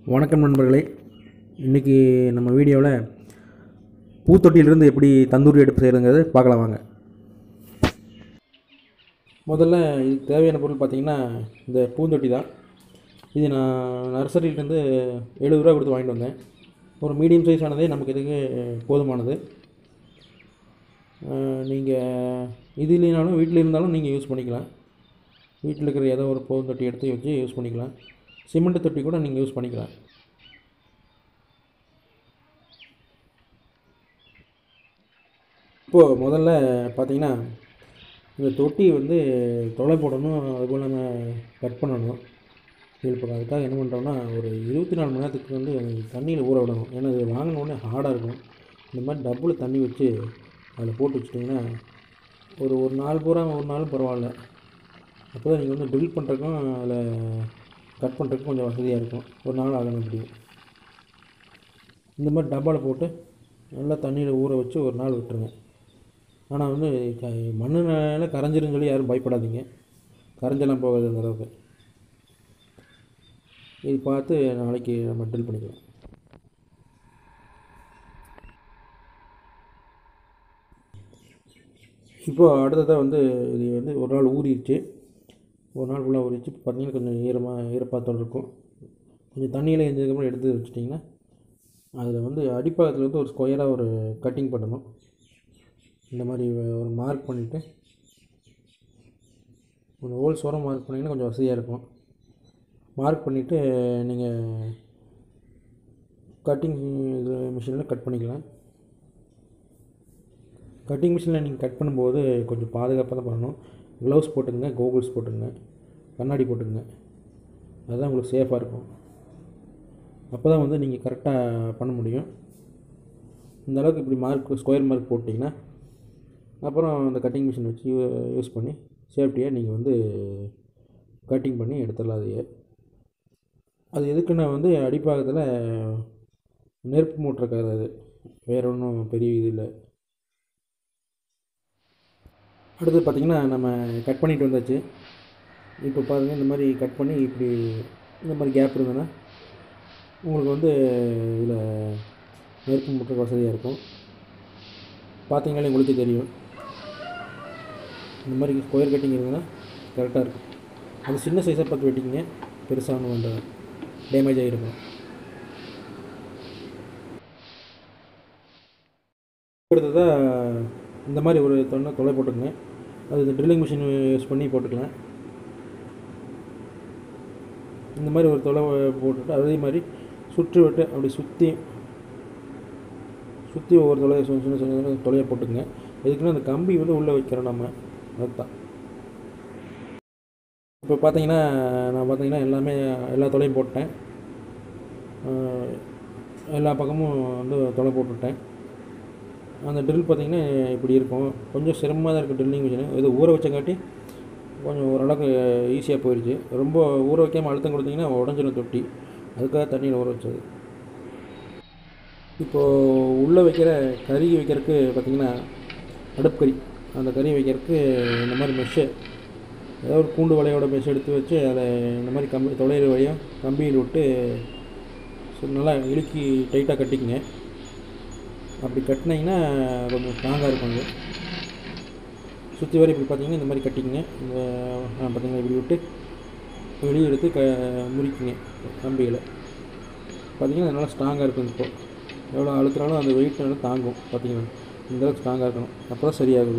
வணக்கம் நண்பர்களே இன்றைக்கி நம்ம வீடியோவில் பூத்தொட்டியிலிருந்து எப்படி தந்தூரி எடுப்பு செய்கிறதுங்கிறது பார்க்கலாம் வாங்க முதல்ல இதுக்கு தேவையான பொருள் பார்த்திங்கன்னா இந்த பூந்தொட்டி தான் இது நான் நர்சரியிலேருந்து எழுபது ரூபா கொடுத்து வாங்கிட்டு வந்தேன் ஒரு மீடியம் சைஸ் ஆனதே நமக்கு இதுக்கு போதுமானது நீங்கள் இது இல்லைனாலும் வீட்டில் இருந்தாலும் நீங்கள் யூஸ் பண்ணிக்கலாம் வீட்டில் இருக்கிற ஏதோ ஒரு பூந்தொட்டி எடுத்து வச்சு யூஸ் பண்ணிக்கலாம் சிமெண்ட் தொட்டி கூட நீங்கள் யூஸ் பண்ணிக்கலாம் இப்போது முதல்ல பார்த்தீங்கன்னா இந்த தொட்டி வந்து தொலை போடணும் அதுபோல் நம்ம கட் பண்ணணும் ஃபீல் பண்ண அதுக்காக என்ன பண்ணுறோம்னா ஒரு இருபத்தி நாலு மணி நேரத்துக்கு வந்து தண்ணியில் ஊற விடணும் ஏன்னா இது வாங்கின உடனே ஹார்டாக இருக்கும் இந்த மாதிரி டப்பில் தண்ணி வச்சு அதில் போட்டு வச்சிட்டிங்கன்னா ஒரு ஒரு நாள் பூரா ஒரு நாளும் பரவாயில்ல அப்போ தான் நீங்கள் வந்து ட்ரில் பண்ணுறதுக்கும் அதில் கட் பண்ணுறதுக்கு கொஞ்சம் வசதியாக இருக்கும் ஒரு நாள் ஆகணும் அப்படி இந்த மாதிரி டப்பாவில் போட்டு நல்லா தண்ணியில் ஊற வச்சு ஒரு நாள் விட்டுருங்க ஆனால் வந்து க மண்ணுனால கரைஞ்சிருன்னு சொல்லி யாரும் பயப்படாதீங்க கரைஞ்செல்லாம் போகாது அந்த அளவுக்கு இது பார்த்து நாளைக்கு நம்ம ட்ரில் பண்ணிக்கலாம் இப்போது அடுத்ததாக வந்து இது வந்து ஒரு நாள் ஊறிடுச்சு ஒரு நாள் ஃபுல்லாக ஊறிச்சு பார்த்தீங்கன்னா கொஞ்சம் ஈரமாக ஈரப்பாத்தோடு இருக்கும் கொஞ்சம் தண்ணியில் எஞ்சதுக்கப்புறம் எடுத்து வச்சிட்டிங்கன்னா அதில் வந்து அடிப்பாகத்தில் வந்து ஒரு ஸ்கொயராக ஒரு கட்டிங் பண்ணணும் இந்த மாதிரி ஒரு மார்க் பண்ணிவிட்டு ஒரு ஹோல்ஸ் ஓரம் மார்க் பண்ணிங்கன்னா கொஞ்சம் வசதியாக இருக்கும் மார்க் பண்ணிவிட்டு நீங்கள் கட்டிங் இது மிஷினில் கட் பண்ணிக்கலாம் கட்டிங் மிஷினில் நீங்கள் கட் பண்ணும்போது கொஞ்சம் பாதுகாப்பாக தான் பண்ணணும் க்ளவுஸ் போட்டுங்க கோகுல்ஸ் போட்டுங்க கண்ணாடி போட்டுங்க அதுதான் உங்களுக்கு சேஃபாக இருக்கும் அப்போ தான் வந்து நீங்கள் கரெக்டாக பண்ண முடியும் இந்த அளவுக்கு இப்படி மார்க் ஸ்கொயர் மார்க் போட்டிங்கன்னா அப்புறம் அந்த கட்டிங் மிஷின் வச்சு யூஸ் பண்ணி சேஃப்டியாக நீங்கள் வந்து கட்டிங் பண்ணி எடுத்துடலாம் அதையே அது எதுக்குன்னா வந்து அடிப்பாகத்தில் நெருப்பு மூட்டுறக்காது அது வேறு ஒன்றும் பெரிய இது இல்லை அடுத்து பார்த்திங்கன்னா நம்ம கட் பண்ணிட்டு வந்தாச்சு இப்போ பாருங்கள் இந்த மாதிரி கட் பண்ணி இப்படி இந்த மாதிரி கேப் இருந்ததுன்னா உங்களுக்கு வந்து இதில் நெருப்பு முட்டுற வசதியாக இருக்கும் பார்த்தீங்கனாலே உங்களுக்கு தெரியும் இந்த மாதிரி ஸ்கொயர் கட்டிங் இருந்ததுன்னா கரெக்டாக இருக்கும் அது சின்ன சைஸாக பார்த்து வெட்டிங்க பெருசாக ஒன்றும் அந்த டேமேஜ் ஆகிருக்கும் அடுத்ததாக இந்த மாதிரி ஒரு தொண்ணை தொலை போட்டுக்கங்க அது இந்த ட்ரில்லிங் மிஷின் யூஸ் பண்ணி போட்டுக்கலாம் இந்த மாதிரி ஒரு தொலை போட்டுட்டு அதே மாதிரி சுற்றி விட்டு அப்படி சுற்றி சுற்றி ஒவ்வொரு தொலையை சின்ன சின்ன சின்ன தொலையை போட்டுக்கங்க எதுக்குன்னா அந்த கம்பி வந்து உள்ளே வைக்கிறோம் நம்ம அதுதான் இப்போ பார்த்தீங்கன்னா நான் பார்த்தீங்கன்னா எல்லாமே எல்லா தொலையும் போட்டேன் எல்லா பக்கமும் வந்து தொலை போட்டுவிட்டேன் அந்த ட்ரில் பார்த்திங்கன்னா இப்படி இருக்கும் கொஞ்சம் சிரமமாக தான் இருக்குது ட்ரில்லிங் மிஷினு இது ஊற வச்சங்காட்டி கொஞ்சம் ஓரளவுக்கு ஈஸியாக போயிடுச்சு ரொம்ப ஊற வைக்காமல் அழுத்தம் கொடுத்தீங்கன்னா உடஞ்சிடும் தொட்டி அதுக்காக தண்ணியில் ஊற வச்சது இப்போது உள்ளே வைக்கிற கறி வைக்கிறதுக்கு பார்த்திங்கன்னா அடுப்பு கறி அந்த கறி வைக்கிறதுக்கு இந்த மாதிரி மெஷ்ஷு ஏதோ ஒரு கூண்டு வலையோட மெஷ் எடுத்து வச்சு அதில் இந்த மாதிரி கம்பி தொலைகிற வழியாக கம்பியில் விட்டு நல்லா இழுக்கி டைட்டாக கட்டிக்கங்க அப்படி கட்டினீங்கன்னா கொஞ்சம் ஸ்ட்ராங்காக இருக்கும் அது சுற்றி வரை இப்படி பார்த்தீங்கன்னா இந்த மாதிரி கட்டிங்க இந்த பார்த்தீங்கன்னா இப்படி விட்டு வெளியே எடுத்து க முறிக்குங்க கம்பிகளை பார்த்தீங்கன்னா நல்லா ஸ்ட்ராங்காக இருக்கும் இப்போ எவ்வளோ அழுத்தினாலும் அந்த வெயிட் நல்லா தாங்கும் பார்த்தீங்கன்னா இந்த அளவுக்கு ஸ்ட்ராங்காக இருக்கணும் அப்போ தான் சரியாகுது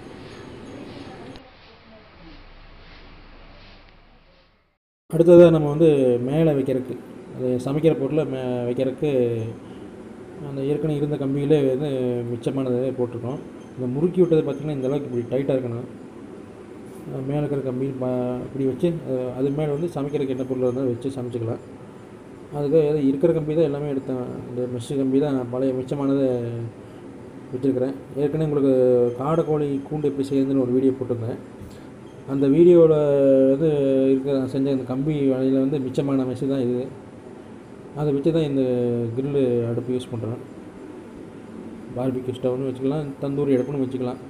அடுத்ததாக நம்ம வந்து மேலே வைக்கிறதுக்கு அது சமைக்கிற பொருளை மே வைக்கிறதுக்கு அந்த ஏற்கனவே இருந்த கம்பியிலே வந்து மிச்சமானதை போட்டிருக்கோம் இந்த முறுக்கி விட்டது பார்த்திங்கன்னா இந்த அளவுக்கு இப்படி டைட்டாக இருக்கணும் மேலே இருக்கிற கம்பி இப்படி வச்சு அது மேலே வந்து சமைக்கிறதுக்கு என்ன பொருள் இருந்தாலும் வச்சு சமைச்சிக்கலாம் அதுக்கு ஏதோ இருக்கிற கம்பி தான் எல்லாமே எடுத்தேன் இந்த மெஷ்ஷு கம்பி தான் பழைய மிச்சமானதை வச்சுருக்கிறேன் ஏற்கனவே உங்களுக்கு காடை கோழி கூண்டு எப்படி செய்யுதுன்னு ஒரு வீடியோ போட்டிருந்தேன் அந்த வீடியோவில் வந்து இருக்கிற செஞ்ச அந்த கம்பி வலையில் வந்து மிச்சமான மெஷ்ஷு தான் இது அதை வச்சு தான் இந்த கிரில்லு அடுப்பு யூஸ் பண்ணுறேன் பார்பிக்யூ ஸ்டவ்னு வச்சுக்கலாம் தந்தூரி அடுப்புன்னு வச்சுக்கலாம்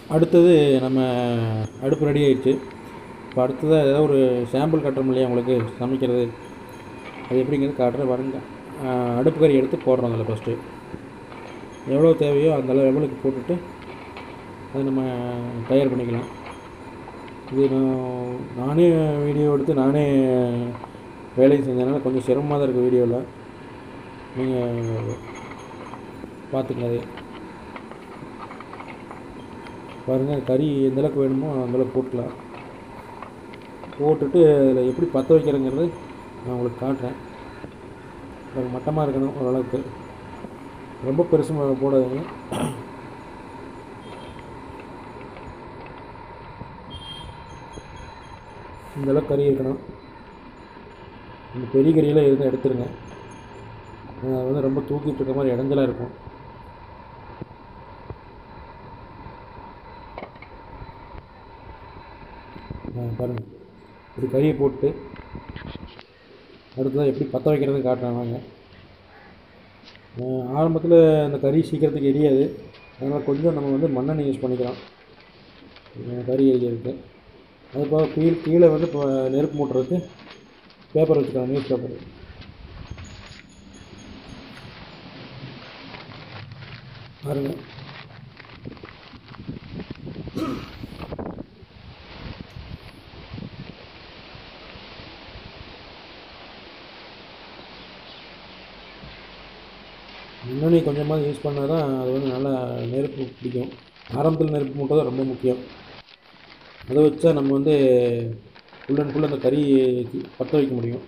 அடுத்தது நம்ம அடுப்பு ரெடி ஆயிடுச்சு இப்போ அடுத்ததாக ஏதாவது ஒரு சாம்பிள் காட்டுறோம் இல்லையா உங்களுக்கு சமைக்கிறது அது எப்படிங்கிறது காட்டுறேன் பாருங்க ஆஹ் அடுப்பு கறி எடுத்து போடுறோம் அதில் ஃபஸ்ட்டு எவ்வளோ தேவையோ அந்த லெவலுக்கு போட்டுட்டு அதை நம்ம தயார் பண்ணிக்கலாம் இது நான் நானே வீடியோ எடுத்து நானே வேலையை செஞ்சதுனால கொஞ்சம் சிரமமாக தான் இருக்குது வீடியோவில் நீங்கள் பார்த்துக்கலாம் அது பாருங்கள் கறி எந்த அளவுக்கு வேணுமோ அந்த அளவுக்கு போட்டுக்கலாம் போட்டுட்டு அதில் எப்படி பற்ற வைக்கிறேங்கிறது நான் உங்களுக்கு காட்டுறேன் அது மட்டமாக இருக்கணும் ஓரளவுக்கு ரொம்ப பெருசு ம- போடாதீங்க இந்த அளவுக்கு கறி இருக்கணும் இந்த பெரிய கறியெல்லாம் எதுவும் எடுத்துருங்க ஏன்னா அது வந்து ரொம்ப தூக்கிட்டு இருக்க மாதிரி இடைஞ்சலாக இருக்கும் ஆ, பாருங்க இது கறியை போட்டு அடுத்ததாக எப்படி பற்ற வைக்கிறதுன்னு காட்டுறேன் வாங்க ஆரம்பத்தில் அந்த கறி சீக்கிரத்துக்கு எரியாது அதனால் கொஞ்சம் நம்ம வந்து மண்ணெண்ணெய் யூஸ் பண்ணிக்கலாம் அஹ் கறி எரிக்கிறதுக்கு அது போக கீழே கீழே வந்து இப்போ நெருப்பு மூட்டுறதுக்கு பேப்பர் வச்சுக்கலாம் நியூஸ் பேப்பர் பாருங்க முன்னணி கொஞ்சமாக யூஸ் பண்ணால் தான் அது வந்து நல்லா நெருப்பு பிடிக்கும் ஆரம்பத்தில் நெருப்பு மூட்டை தான் ரொம்ப முக்கியம் அதை வச்சா நம்ம வந்து ஃபுல் அண்ட் ஃபுல் அந்த கறி பற்ற வைக்க முடியும்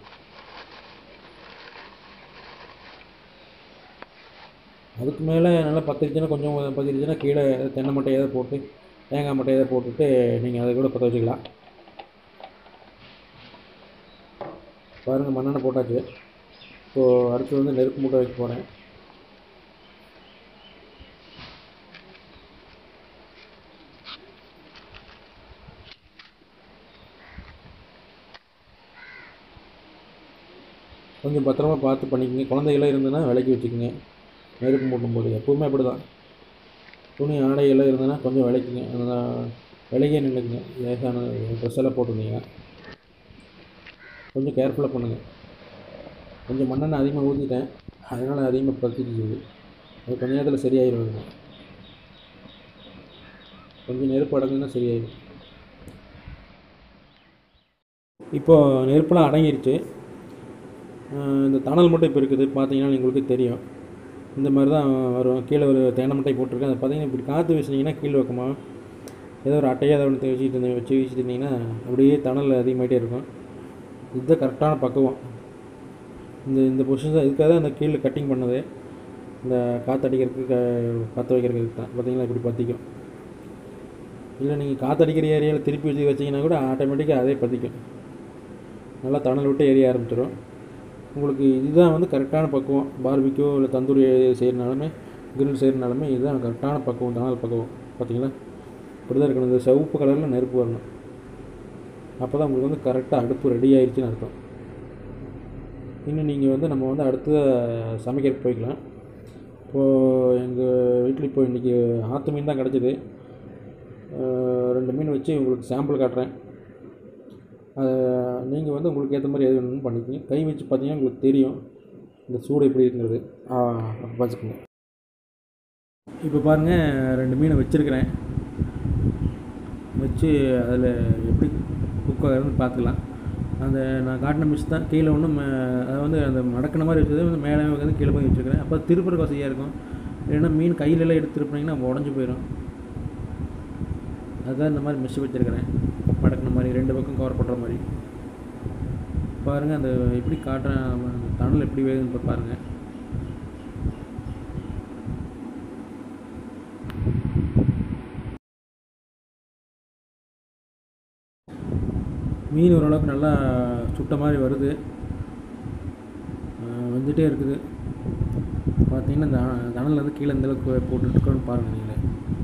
அதுக்கு மேலே நல்லா பற்றிச்சுன்னா கொஞ்சம் பற்றிச்சுன்னா கீழே தென்னை மட்டை ஏதாவது போட்டு தேங்காய் மட்டை ஏதாவது போட்டுட்டு நீங்கள் அதை கூட பற்ற வச்சுக்கலாம் பாருங்கள் மண்ணெண்ணெய் போட்டாச்சு இப்போது அடுத்து வந்து நெருப்பு மூட்டை வைக்க போகிறேன் கொஞ்சம் பத்திரமா பார்த்து பண்ணிக்கங்க குழந்தைகளாம் இருந்ததுன்னா விலைக்கு வச்சுக்கோங்க நெருப்பு மூட்டும் போது எப்பவுமே அப்படி தான் துணி ஆடையெல்லாம் இருந்ததுன்னா கொஞ்சம் விலைக்குங்க அந்த விலைக்கே நின்றுக்குங்க லேசான ட்ரெஸ் எல்லாம் போட்டிருந்தீங்கன்னா கொஞ்சம் கேர்ஃபுல்லாக பண்ணுங்கள் கொஞ்சம் மண்ணெண்ணெய் அதிகமாக ஊற்றிட்டேன் அதனால் அதிகமாக பற்றிக்கிச்சு அது கொஞ்ச நேரத்தில் சரியாயிடும் அது. கொஞ்சம் நெருப்பு அடங்குன்னா சரியாயிடும் இப்போது நெருப்பெல்லாம் அடங்கிருச்சு ஆஹ் இந்த தணல் மட்டும் இப்போ இருக்குது பார்த்தீங்கன்னா உங்களுக்கு தெரியும் இந்த மாதிரி தான் வரும் கீழே ஒரு தேனை மட்டை போட்டிருக்கேன் அதை பார்த்தீங்கன்னா இப்படி காற்று வீசினீங்கன்னா கீழ் பக்கமாக ஏதோ ஒரு அட்டையாக அதை ஒன்று வச்சுக்கிட்டு இருந்தீங்க வச்சு வீசிட்டு இருந்தீங்கன்னா அப்படியே தணல் அதிகமாகிட்டே இருக்கும் இதுதான் கரெக்டான பக்குவம் இந்த இந்த பொசிஷன் தான் இதுக்காக தான் இந்த கீழே கட்டிங் பண்ணது இந்த காற்று அடிக்கிறதுக்கு க- பற்ற வைக்கிறதுக்கு தான் பார்த்தீங்களா இப்படி பற்றிக்கும் இல்லை நீங்கள் காற்றடிக்கிற ஏரியாவில் திருப்பி வச்சு வச்சிங்கன்னா கூட ஆட்டோமேட்டிக்காக அதே பற்றிக்கும் நல்லா தணல் விட்டு எரிய ஆரம்பிச்சிடும் உங்களுக்கு இதுதான் வந்து கரெக்டான பக்குவம் பார்பிக்யூ இல்லை தந்தூரி செய்கிறனாலுமே கிரில் செய்கிறனாலுமே இதுதான் கரெக்டான பக்குவம் தணல் பக்குவம் பார்த்தீங்களா இப்படி தான் இருக்கணும் இந்த சிவப்பு கலரில் நெருப்பு வரணும் அப்போ தான் உங்களுக்கு வந்து கரெக்டாக அடுப்பு ரெடி ஆயிடுச்சுன்னு அர்த்தம் இன்னும் நீங்கள் வந்து நம்ம வந்து அடுத்த சமைக்கிறதுக்கு போய்க்கலாம் இப்போது எங்கள் வீட்டில் இப்போ இன்றைக்கி ஆற்று மீன் தான் கிடச்சிது ரெண்டு மீன் வச்சு உங்களுக்கு சாம்பிள் காட்டுறேன் நீங்கள் வந்து உங்களுக்கு ஏற்ற மாதிரி எது வேணும்னு பண்ணிக்கோங்க கை வச்சு பார்த்தீங்கன்னா உங்களுக்கு தெரியும் இந்த சூடு எப்படி இருக்குங்கிறது அப்போ பார்த்துக்கோங்க இப்போ பாருங்கள் ரெண்டு மீனை வச்சுருக்கிறேன் வச்சு அதில் எப்படி குக் ஆகுதுன்னு பார்த்துக்கலாம் அந்த நான் காட்டின மிஸ் தான் கீழே ஒன்றும் அதை வந்து அந்த மடக்கின மாதிரி வச்சது வந்து மேலே வந்து கீழே போய் வச்சுருக்கிறேன் அப்போ திருப்புறக்கு வசதியாக இருக்கும் இல்லைன்னா மீன் கையிலெல்லாம் எடுத்து திருப்பினீங்கன்னா உடஞ்சி போயிடும் அதுதான் இந்த மாதிரி மிஸ் வச்சுருக்கிறேன் மடக்கின மாதிரி ரெண்டு பக்கம் கவர் பண்ணுற மாதிரி பாருங்கள் அந்த எப்படி காட்டுறேன் அந்த தணல் எப்படி வேகுதுன்னு இப்போ பாருங்கள் மீன் ஓரளவுக்கு நல்லா சுட்ட மாதிரி வருது ஆஹ் வெந்துட்டே இருக்குது பார்த்தீங்கன்னா இந்த அ- தணல் வந்து கீழே இந்த அளவுக்கு போட்டுருக்கோன்னு பாருங்கள் நீங்களே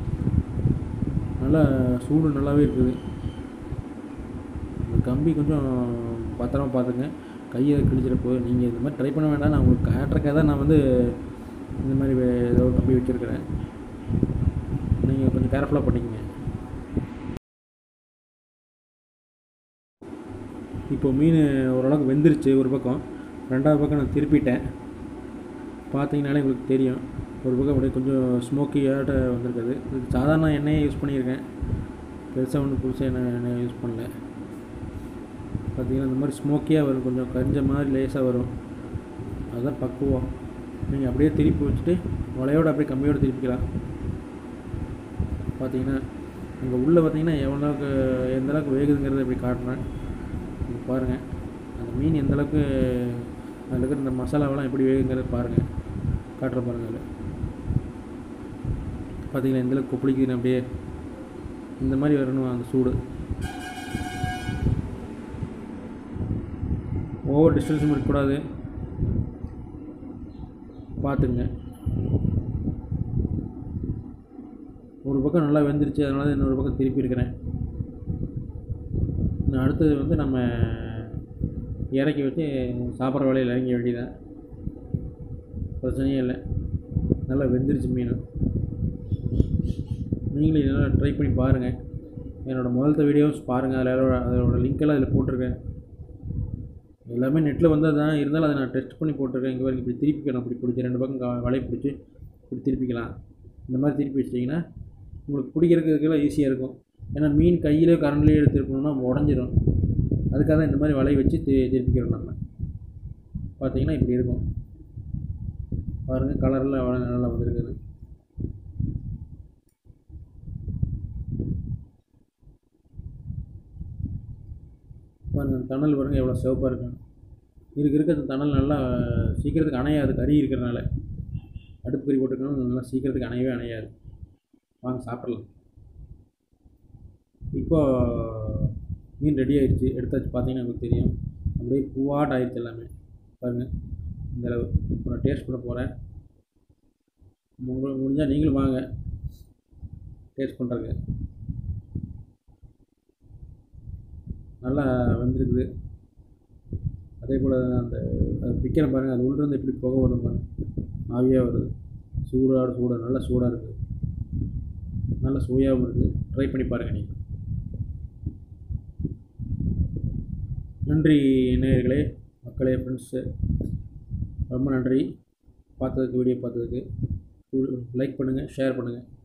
நல்லா சூடு நல்லாவே இருக்குது இந்த கம்பி கொஞ்சம் பத்திரமா பார்த்துங்க கையை கிழிச்சிடப்போ நீங்கள் இந்த மாதிரி ட்ரை பண்ண வேண்டாம் நான் உங்களுக்கு காட்டுறக்காக தான் நான் வந்து இந்த மாதிரி வே- ஏதோ ஒரு கம்பி வச்சுருக்கிறேன் நீங்கள் கொஞ்சம் கேர்ஃபுல்லாக பண்ணிக்கங்க இப்போ மீன் ஓரளவுக்கு வெந்துருச்சு ஒரு பக்கம் ரெண்டாவது பக்கம் நான் திருப்பிட்டேன் பார்த்தீங்கனாலே உங்களுக்கு தெரியும் ஒரு பக்கம் அப்படியே கொஞ்சம் ஸ்மோக்கியாட்ட வந்திருக்குது இதுக்கு சாதாரண எண்ணெயை யூஸ் பண்ணியிருக்கேன் பெருசாக ஒன்றும் புதுசாக எண்ணெய் எண்ணெய் யூஸ் பண்ணல பார்த்தீங்கன்னா இந்த மாதிரி ஸ்மோக்கியாக வரும் கொஞ்சம் கரிஞ்ச மாதிரி லேசாக வரும் அதுதான் பக்குவம் நீங்கள் அப்படியே திருப்பி வச்சுட்டு வலையோடு அப்படியே கம்பியோடு திருப்பிக்கலாம் பார்த்தீங்கன்னா அங்கே உள்ளே பார்த்தீங்கன்னா எவ்வளோக்கு எந்த அளவுக்கு வேகுதுங்கிறத இப்படி காட்டுறேன் இங்க பாருங்கள் அந்த மீன் எந்த அளவுக்கு அதில் இருக்கிற இந்த மசாலாவெல்லாம் எப்படி வேகுங்கிறத பாருங்கள் காட்டுற பாருங்கள் அதில் பார்த்தீங்கன்னா எந்த அளவுக்கு கொப்பளிக்குதுன்னு அப்படியே இந்த மாதிரி வரணும் அந்த சூடு ஓவர் டிஸ்டன்ஸும் இருக்கக்கூடாது பார்த்துங்க ஒரு பக்கம் நல்லா வெந்துருச்சு அதனால தான் இன்னொரு பக்கம் திருப்பி இருக்கிறேன் இன்னும் அடுத்தது வந்து நம்ம இறக்கி வச்சு சாப்பிட்ற வேலையில் இறங்க வேண்டியதான் பிரச்சனையே இல்லை நல்லா வெந்துருச்சு மீன் நீங்களும் இதெல்லாம் ட்ரை பண்ணி பாருங்கள் என்னோடய முதல்த்த வீடியோஸ் பாருங்கள் அதில் அதோட அதோட லிங்க்கெல்லாம் அதில் போட்டிருக்கேன் எல்லாமே நெட்டில் வந்தது தான் இருந்தாலும் அதை நான் டெஸ்ட் பண்ணி போட்டிருக்கேன் இங்கே வரைக்கும் இப்படி திருப்பிக்கணும் இப்படி பிடிச்சி ரெண்டு பக்கம் க- வலையை பிடிச்சி இப்படி திருப்பிக்கலாம் இந்த மாதிரி திருப்பி வச்சிட்டிங்கன்னா உங்களுக்கு பிடிக்கிறதுக்கெல்லாம் ஈஸியாக இருக்கும் ஏன்னா மீன் கையிலே கரண்ட்லேயே எடுத்துருக்கணும்னா உடஞ்சிரும் அதுக்காக தான் இந்த மாதிரி வலையை வச்சு தி திருப்பிக்கிறோம் நம்ம பார்த்தீங்கன்னா இப்படி இருக்கும் பாருங்கள் கலரில் நல்லா வந்திருக்குது பாருங்கள் அந்த தணல் பாருங்கள் எவ்வளோ சிவப்பாக இருக்கு இருக்க இருக்க அந்த தணல் நல்லா சீக்கிரத்துக்கு அணையாது கறி இருக்கிறனால அடுப்பு கறி போட்டுக்கணும் நல்லா சீக்கிரத்துக்கு அணையவே அணையாது வாங்க சாப்பிடலாம் இப்போ மீன் ரெடி ஆயிடுச்சு எடுத்தாச்சு பார்த்தீங்கன்னா உங்களுக்கு தெரியும் அப்படியே பூவாட் ஆயிடுச்சு எல்லாமே பாருங்கள் இந்த அளவு இப்போ நான் டேஸ்ட் பண்ண போகிறேன் உங்களுக்கு முடிஞ்சால் நீங்களும் வாங்க டேஸ்ட் பண்ணுறதுக்கு நல்லா வெந்திருக்குது அதே போல் அந்த அது பிக்கிறேன் பாருங்கள் அது உள்ளிருந்து எப்படி புகை வரும் பாருங்க ஆவியாக வருது சூடாக சூடாக நல்லா சூடாக இருக்குது நல்ல சுவையாகவும் இருக்குது ட்ரை பண்ணி பாருங்கள் நீங்கள் நன்றி நேயர்களே மக்களே ஃப்ரெண்ட்ஸு ரொம்ப நன்றி பார்த்ததுக்கு வீடியோ பார்த்ததுக்கு லைக் பண்ணுங்கள் ஷேர் பண்ணுங்கள்